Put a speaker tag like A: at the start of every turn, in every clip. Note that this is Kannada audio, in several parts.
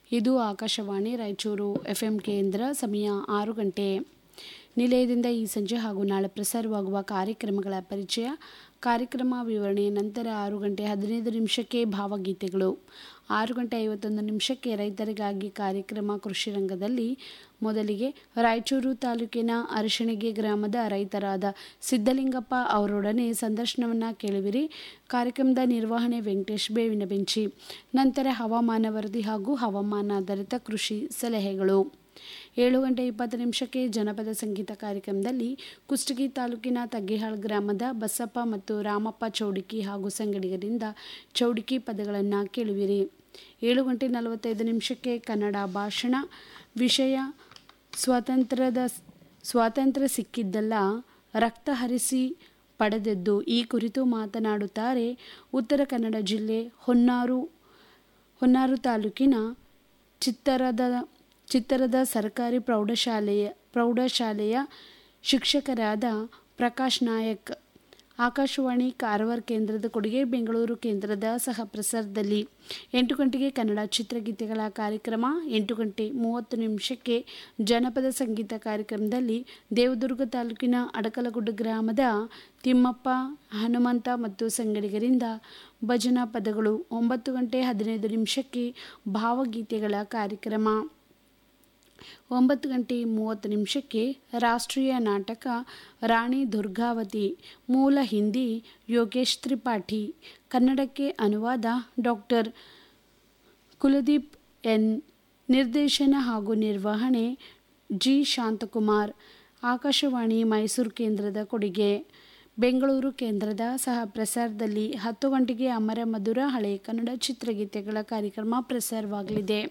A: ಇದು ಆಕಾಶವಾಣಿ ರಾಯಚೂರು ಎಫ್ಎಂ ಕೇಂದ್ರ ಸಮಯ ಆರು ಗಂಟೆ ನಿಲಯದಿಂದ ಈ ಸಂಜೆ ಹಾಗೂ ನಾಳೆ ಪ್ರಸಾರವಾಗುವ ಕಾರ್ಯಕ್ರಮಗಳ ಪರಿಚಯ ಕಾರ್ಯಕ್ರಮ ವಿವರಣೆ ನಂತರ ಆರು ಗಂಟೆ ಹದಿನೈದು ನಿಮಿಷಕ್ಕೆ ಭಾವಗೀತೆಗಳು ಆರು ಗಂಟೆ ಐವತ್ತೊಂದು ನಿಮಿಷಕ್ಕೆ ರೈತರಿಗಾಗಿ ಕಾರ್ಯಕ್ರಮ ಕೃಷಿ ರಂಗದಲ್ಲಿ ಮೊದಲಿಗೆ ರಾಯಚೂರು ತಾಲೂಕಿನ ಅರಶಿಣಗಿ ಗ್ರಾಮದ ರೈತರಾದ ಸಿದ್ದಲಿಂಗಪ್ಪ ಅವರೊಡನೆ ಸಂದರ್ಶನವನ್ನು ಕೇಳುವಿರಿ ಕಾರ್ಯಕ್ರಮದ ನಿರ್ವಹಣೆ ವೆಂಕಟೇಶ್ ಬೇವಿನ ಬೆಂಚಿ ನಂತರ ಹವಾಮಾನ ವರದಿ ಹಾಗೂ ಹವಾಮಾನಾಧಾರಿತ ಕೃಷಿ ಸಲಹೆಗಳು ಏಳು ಗಂಟೆ ಇಪ್ಪತ್ತು ನಿಮಿಷಕ್ಕೆ ಜನಪದ ಸಂಗೀತ ಕಾರ್ಯಕ್ರಮದಲ್ಲಿ ಕುಷ್ಟಗಿ ತಾಲೂಕಿನ ತಗ್ಗಿಹಾಳ್ ಗ್ರಾಮದ ಬಸಪ್ಪ ಮತ್ತು ರಾಮಪ್ಪ ಚೌಡಿಕಿ ಹಾಗೂ ಸಂಗಡಿಗರಿಂದ ಚೌಡಿಕಿ ಪದಗಳನ್ನು ಕೇಳುವಿರಿ ಏಳು ಗಂಟೆ ನಲವತ್ತೈದು ನಿಮಿಷಕ್ಕೆ ಕನ್ನಡ ಭಾಷಣ ವಿಷಯ ಸ್ವಾತಂತ್ರ್ಯದ ಸ್ವಾತಂತ್ರ್ಯ ಸಿಕ್ಕಿದ್ದಲ್ಲ ರಕ್ತ ಹರಿಸಿ ಪಡೆದದ್ದು ಈ ಕುರಿತು ಮಾತನಾಡುತ್ತಾರೆ ಉತ್ತರ ಕನ್ನಡ ಜಿಲ್ಲೆ ಹೊನ್ನಾರು ಹೊನ್ನಾರು ತಾಲೂಕಿನ ಚಿತ್ತರದ ಚಿತ್ತರದ ಸರ್ಕಾರಿ ಪ್ರೌಢಶಾಲೆಯ ಪ್ರೌಢಶಾಲೆಯ ಶಿಕ್ಷಕರಾದ ಪ್ರಕಾಶ್ ನಾಯಕ್ ಆಕಾಶವಾಣಿ ಕಾರವಾರ ಕೇಂದ್ರದ ಕೊಡುಗೆ ಬೆಂಗಳೂರು ಕೇಂದ್ರದ ಸಹ ಪ್ರಸಾರದಲ್ಲಿ ಎಂಟು ಗಂಟೆಗೆ ಕನ್ನಡ ಚಿತ್ರಗೀತೆಗಳ ಕಾರ್ಯಕ್ರಮ ಎಂಟು ಗಂಟೆ ಮೂವತ್ತು ನಿಮಿಷಕ್ಕೆ ಜನಪದ ಸಂಗೀತ ಕಾರ್ಯಕ್ರಮದಲ್ಲಿ ದೇವದುರ್ಗ ತಾಲೂಕಿನ ಅಡಕಲಗುಡ್ಡ ಗ್ರಾಮದ ತಿಮ್ಮಪ್ಪ ಹನುಮಂತ ಮತ್ತು ಸಂಗಡಿಗರಿಂದ ಭಜನಾ ಪದಗಳು ಒಂಬತ್ತು ಗಂಟೆ ಹದಿನೈದು ನಿಮಿಷಕ್ಕೆ ಭಾವಗೀತೆಗಳ ಕಾರ್ಯಕ್ರಮ ಒಂಬತ್ತು ಗಂಟೆ ಮೂವತ್ತು ನಿಮಿಷಕ್ಕೆ ರಾಷ್ಟ್ರೀಯ ನಾಟಕ ರಾಣಿ ದುರ್ಗಾವತಿ ಮೂಲ ಹಿಂದಿ ಯೋಗೇಶ್ ತ್ರಿಪಾಠಿ ಕನ್ನಡಕ್ಕೆ ಅನುವಾದ ಡಾಕ್ಟರ್ ಕುಲದೀಪ್ ಎನ್ ನಿರ್ದೇಶನ ಹಾಗೂ ನಿರ್ವಹಣೆ ಜಿ ಶಾಂತಕುಮಾರ್ ಆಕಾಶವಾಣಿ ಮೈಸೂರು ಕೇಂದ್ರದ ಕೊಡುಗೆ ಬೆಂಗಳೂರು ಕೇಂದ್ರದ ಸಹ ಪ್ರಸಾರದಲ್ಲಿ ಹತ್ತು ಗಂಟೆಗೆ ಅಮರ ಮಧುರ ಹಳೆ ಕನ್ನಡ ಚಿತ್ರಗೀತೆಗಳ ಕಾರ್ಯಕ್ರಮ ಪ್ರಸಾರವಾಗಲಿದೆ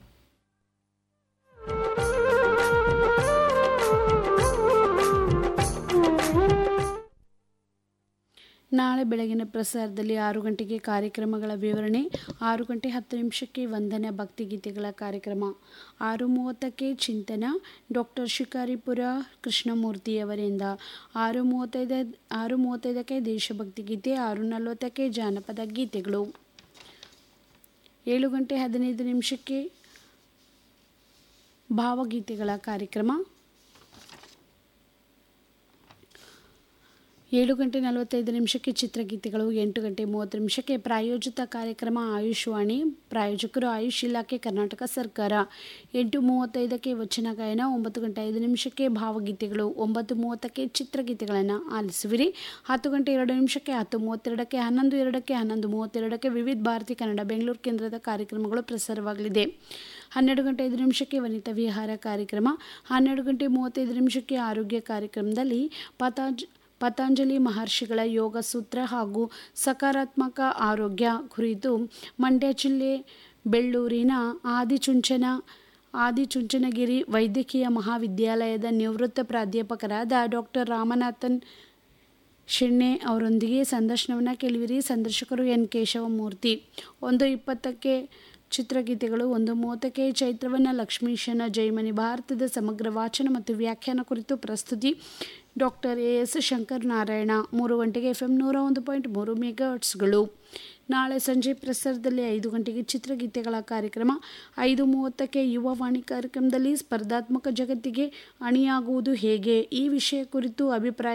A: ನಾಳೆ ಬೆಳಗಿನ ಪ್ರಸಾರದಲ್ಲಿ ಆರು ಗಂಟೆಗೆ ಕಾರ್ಯಕ್ರಮಗಳ ವಿವರಣೆ ಆರು ಗಂಟೆ ಹತ್ತು ನಿಮಿಷಕ್ಕೆ ವಂದನ ಭಕ್ತಿಗೀತೆಗಳ ಕಾರ್ಯಕ್ರಮ ಆರು ಮೂವತ್ತಕ್ಕೆ ಚಿಂತನ ಡಾಕ್ಟರ್ ಶಿಕಾರಿಪುರ ಕೃಷ್ಣಮೂರ್ತಿಯವರಿಂದ ಆರು ಮೂವತ್ತೈದು ಆರು ಮೂವತ್ತೈದಕ್ಕೆ ದೇಶಭಕ್ತಿ ಗೀತೆ ಆರು ನಲವತ್ತಕ್ಕೆ ಜಾನಪದ ಗೀತೆಗಳು ಏಳು ಗಂಟೆ ಹದಿನೈದು ನಿಮಿಷಕ್ಕೆ ಭಾವಗೀತೆಗಳ ಕಾರ್ಯಕ್ರಮ ಏಳು ಗಂಟೆ ನಲವತ್ತೈದು ನಿಮಿಷಕ್ಕೆ ಚಿತ್ರಗೀತೆಗಳು ಎಂಟು ಗಂಟೆ ಮೂವತ್ತು ನಿಮಿಷಕ್ಕೆ ಪ್ರಾಯೋಜಿತ ಕಾರ್ಯಕ್ರಮ ಆಯುಷ್ವಾಣಿ ಪ್ರಾಯೋಜಕರು ಆಯುಷ್ ಇಲಾಖೆ ಕರ್ನಾಟಕ ಸರ್ಕಾರ ಎಂಟು ಮೂವತ್ತೈದಕ್ಕೆ ವಚನ ಗಾಯನ ಒಂಬತ್ತು ಗಂಟೆ ಐದು ನಿಮಿಷಕ್ಕೆ ಭಾವಗೀತೆಗಳು ಒಂಬತ್ತು ಮೂವತ್ತಕ್ಕೆ ಚಿತ್ರಗೀತೆಗಳನ್ನು ಆಲಿಸುವಿರಿ ಹತ್ತು ಗಂಟೆ ಎರಡು ನಿಮಿಷಕ್ಕೆ ಹತ್ತು ಮೂವತ್ತೆರಡಕ್ಕೆ ಹನ್ನೊಂದು ಎರಡಕ್ಕೆ ಹನ್ನೊಂದು ಮೂವತ್ತೆರಡಕ್ಕೆ ವಿವಿಧ ಭಾರತಿ ಕನ್ನಡ ಬೆಂಗಳೂರು ಕೇಂದ್ರದ ಕಾರ್ಯಕ್ರಮಗಳು ಪ್ರಸಾರವಾಗಲಿದೆ ಹನ್ನೆರಡು ಗಂಟೆ ಐದು ನಿಮಿಷಕ್ಕೆ ವನಿತಾ ವಿಹಾರ ಕಾರ್ಯಕ್ರಮ ಹನ್ನೆರಡು ಗಂಟೆ ಮೂವತ್ತೈದು ನಿಮಿಷಕ್ಕೆ ಆರೋಗ್ಯ ಕಾರ್ಯಕ್ರಮದಲ್ಲಿ ಪತಾಂಜ್ ಪತಂಜಲಿ ಮಹರ್ಷಿಗಳ ಯೋಗ ಸೂತ್ರ ಹಾಗೂ ಸಕಾರಾತ್ಮಕ ಆರೋಗ್ಯ ಕುರಿತು ಮಂಡ್ಯ ಜಿಲ್ಲೆ ಬೆಳ್ಳೂರಿನ ಆದಿಚುಂಚನ ಆದಿಚುಂಚನಗಿರಿ ವೈದ್ಯಕೀಯ ಮಹಾವಿದ್ಯಾಲಯದ ನಿವೃತ್ತ ಪ್ರಾಧ್ಯಾಪಕರಾದ ಡಾಕ್ಟರ್ ರಾಮನಾಥನ್ ಶೆಣ್ಣೆ ಅವರೊಂದಿಗೆ ಸಂದರ್ಶನವನ್ನು ಕೇಳುವಿರಿ ಸಂದರ್ಶಕರು ಎನ್ ಕೇಶವಮೂರ್ತಿ ಒಂದು ಇಪ್ಪತ್ತಕ್ಕೆ ಚಿತ್ರಗೀತೆಗಳು ಒಂದು ಮೂವತ್ತಕ್ಕೆ ಚೈತ್ರವನ್ನ ಲಕ್ಷ್ಮೀಶನ ಜೈಮನಿ ಭಾರತದ ಸಮಗ್ರ ವಾಚನ ಮತ್ತು ವ್ಯಾಖ್ಯಾನ ಕುರಿತು ಪ್ರಸ್ತುತಿ doctor A S Shankar Narayana ಮೂರು ಗಂಟೆಗೆ ಎಫ್ ಎಂ ನೂರ ಒಂದು ಪಾಯಿಂಟ್ ಮೂರು ಮೆಗಾಟ್ಸ್ಗಳು ನಾಳೆ ಸಂಜೆ ಪ್ರಸಾರದಲ್ಲಿ ಐದು ಗಂಟೆಗೆ ಚಿತ್ರಗೀತೆಗಳ ಕಾರ್ಯಕ್ರಮ ಐದು ಮೂವತ್ತಕ್ಕೆ ಯುವವಾಣಿ ಕಾರ್ಯಕ್ರಮದಲ್ಲಿ ಸ್ಪರ್ಧಾತ್ಮಕ ಜಗತ್ತಿಗೆ ಅಣಿಯಾಗುವುದು ಹೇಗೆ ಈ ವಿಷಯ ಕುರಿತು ಅಭಿಪ್ರಾಯ